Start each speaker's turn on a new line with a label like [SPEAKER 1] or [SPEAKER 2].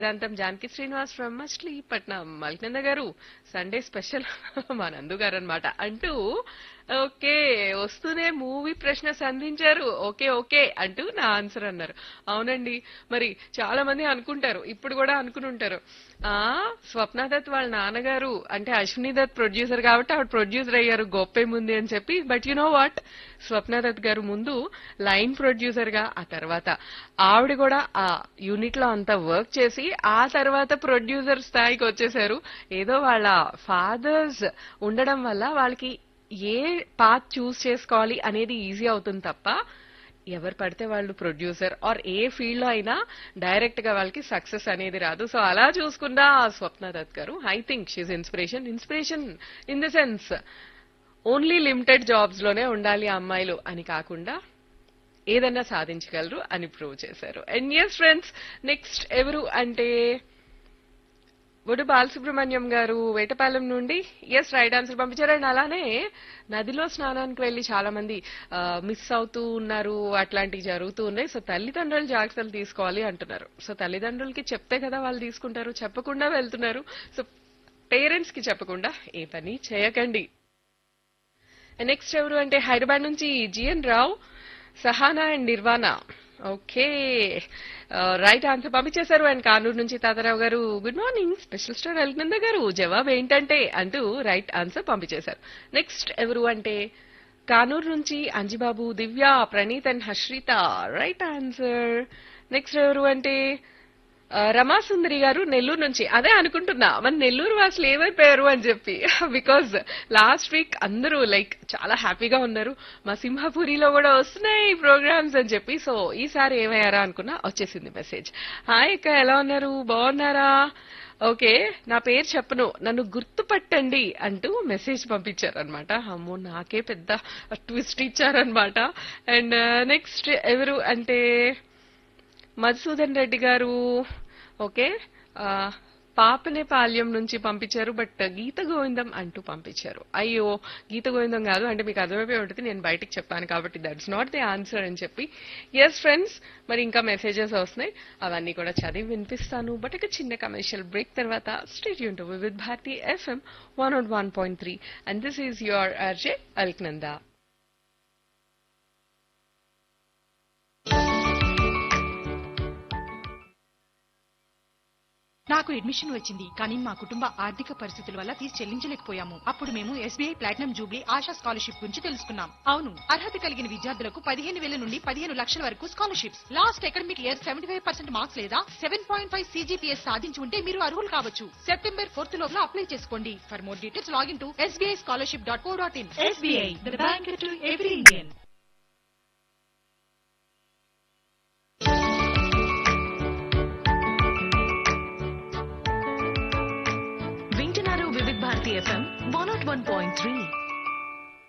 [SPEAKER 1] వేదాంతం జానకి శ్రీనివాస్ ఫ్రమ్ మచిలీపట్నం మల్కినంద garu Sunday special మా నందు గారు అనమాట అంటూ ఓకే వస్తూనే మూవీ ప్రశ్న సంధించారు ఓకే ఓకే అంటూ నా ఆన్సర్ అన్నారు అవునండి మరి చాలా మంది అనుకుంటారు ఇప్పుడు కూడా అనుకుని ఉంటారు ఆ స్వప్నదత్ వాళ్ళ నాన్నగారు అంటే అశ్విని దత్ ప్రొడ్యూసర్ కాబట్టి ఆవిడ ప్రొడ్యూసర్ అయ్యారు గొప్పేముంది అని చెప్పి but you know what Swapna Dutt garu ముందు లైన్ ప్రొడ్యూసర్ గా ఆ తర్వాత ఆవిడ కూడా ఆ యూనిట్ లో అంతా వర్క్ చేసి ఆ తర్వాత ప్రొడ్యూసర్ స్థాయికి వచ్చేసారు ఏదో వాళ్ళ ఫాదర్స్ ఉండడం వల్ల వాళ్ళకి ఏ పాత్ చూస్ చేసుకోవాలి అనేది ఈజీ అవుతుంది తప్ప ఎవరు పడితే వాళ్ళు ప్రొడ్యూసర్ ఆర్ ఏ ఫీల్డ్ లో అయినా డైరెక్ట్ గా వాళ్ళకి సక్సెస్ అనేది రాదు సో అలా చూసుకున్నా Swapna Dutt garu I think she's inspiration inspiration in the sense only limited jobs లోనే ఉండాలి ఆ అమ్మాయిలు అని కాకుండా ఏదన్నా సాధించగలరు అని ప్రూవ్ చేశారు అండ్ ఎస్ ఫ్రెండ్స్ నెక్స్ట్ ఎవరు అంటే బొడు బాలసుబ్రహ్మణ్యం గారు వేటపాలెం నుండి ఎస్ రైట్ ఆన్సర్ పంపించారు అండ్ అలానే నదిలో స్నానానికి వెళ్లి చాలా మంది మిస్ అవుతూ ఉన్నారు అట్లాంటివి జరుగుతూ ఉన్నాయి సో తల్లిదండ్రులు జాగ్రత్తలు తీసుకోవాలి అంటున్నారు సో తల్లిదండ్రులకి చెప్తే కదా వాళ్ళు తీసుకుంటారు చెప్పకుండా వెళ్తున్నారు సో పేరెంట్స్ కి చెప్పకుండా ఏ పని చేయకండి నెక్స్ట్ ఎవరు అంటే హైదరాబాద్ నుంచి G N Rao Sahana and Nirvana okay right answer పంపించేశారు అండ్ కానూరు నుంచి Tatarao garu good morning special star Alaknanda garu జవాబు ఏంటంటే అంటూ రైట్ ఆన్సర్ పంపించేశారు నెక్స్ట్ ఎవరు అంటే కానూరు నుంచి Anjibabu Divya Praneeth and Harshitha right answer next ఎవరు అంటే ఆ, రమాసుందరి గారు నెల్లూరు నుంచి అదే అనుకుంటున్నా మన నెల్లూరు వాసులు ఏమైపోయారు అని చెప్పి బికాజ్ లాస్ట్ వీక్ అందరూ లైక్ చాలా హ్యాపీగా ఉన్నారు మా సింహపురిలో కూడా వస్తున్నాయి ప్రోగ్రామ్స్ అని చెప్పి సో ఈసారి ఏమయ్యారా అనుకున్నా వచ్చేసింది మెసేజ్ హాయ్ అక్క ఎలా ఉన్నారు బాగున్నారా ఓకే నా పేరు చెప్పను నన్ను గుర్తుపట్టండి అంటూ మెసేజ్ పంపించారు అనమాట అమ్మో నాకే పెద్ద ట్విస్ట్ ఇచ్చారనమాట అండ్ నెక్స్ట్ ఎవరు అంటే మధుసూదన్ రెడ్డి గారు ఓకే ఆ, పాపనేపాల్యం నుంచి పంపించారు బట్ గీత గోవిందం అంటూ పంపించారు అయ్యో గీత గోవిందం కాదు అంటే మీకు అర్థమైపోయి ఉంటుంది నేను బయటికి చెప్పాను కాబట్టి దట్స్ నాట్ ది ఆన్సర్ అని చెప్పి ఎస్ ఫ్రెండ్స్ మరి ఇంకా మెసేజెస్ వస్తున్నాయి అవన్నీ కూడా చదివి వినిపిస్తాను బట్ ఒక చిన్న కమర్షియల్ బ్రేక్ తర్వాత స్టేట్ యూన్ with Bharati FM one nought one point three and this is your RJ Alaknanda
[SPEAKER 2] నాకు అడ్మిషన్ వచ్చింది కానీ మా కుటుంబ ఆర్థిక పరిస్థితుల వల్ల ఫీజు చెల్లించలేకపోయాము అప్పుడు మేము SBI platinum jubilee Asha scholarship గురించి తెలుసుకున్నాం అవును అర్హత కలిగిన విద్యార్థులకు పదిహేను వేల నుండి పదిహేను లక్షల వరకు scholarships last academic year seventy five percent marks లేదా సెవెన్ పాయింట్ ఫైవ్ సీజీపీఎస్ సాధించి ఉంటే మీరు అర్హులు కావచ్చు సెప్టెంబర్ ఫోర్త్ లోపల అప్లై చేసుకోండి for more details login to SBI scholarship dot co dot in SBI the bank to every Indian
[SPEAKER 3] వింటున్నారు Vividh Bharati FM one nought one point three